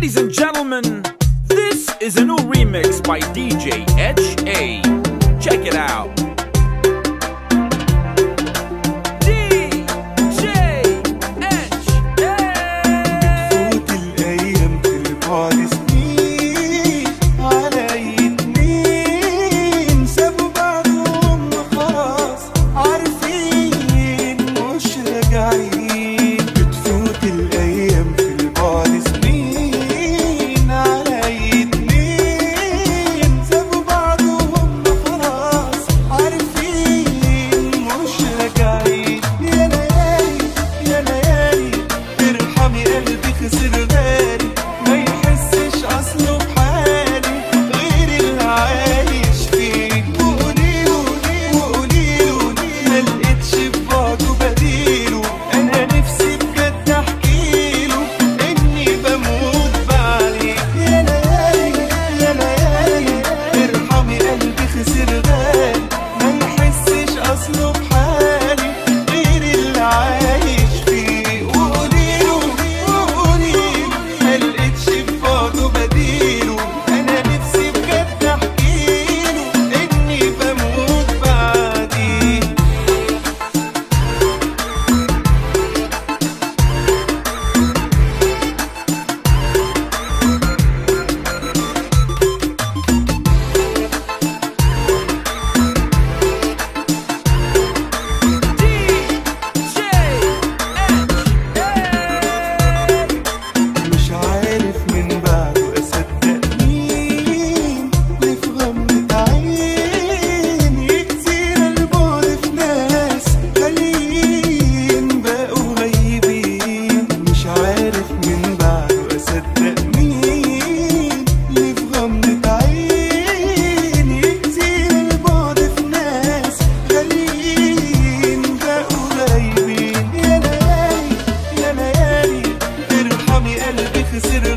Ladies and gentlemen, this is a new remix by DJ HA. Check it out. DJ HA. فوت الايام في البعد سنين على اتنين سابوا بعضهم خلاص عارفين مش راجعين بتفوت الايام في البعد سنين على اتنين سابوا بعضهم خلاص عارفين مش راجعين يا ليالي يا ليالي ارحمي قلبي خسر غالي ما يحسش اصله بحالي غير اللي عايش فيه وقوليله وقوليله ما لقيتش في بعضه بديله انا نفسي بجد احكيله اني بموت بعليه يا ليالي يا ليالي ارحمي قلبي خسر غالي ما يحسش اصله بحالي غير اللي عايش فيه وقوليله وقوليله ما لقيتش في بعضه بديله انا نفسي بجد احكيله اني بموت بعديه مش عارف من بعده اصدق مين اللي في غمضة عين يكسر البعد في ناس غاليين بقوا غايبين مش عارف من بعده اصدق مين اللي في غمضة عين يكسر البعد في ناس غاليين بقوا غايبين يا ليالي يا ليالي ارحمي قلبي خسر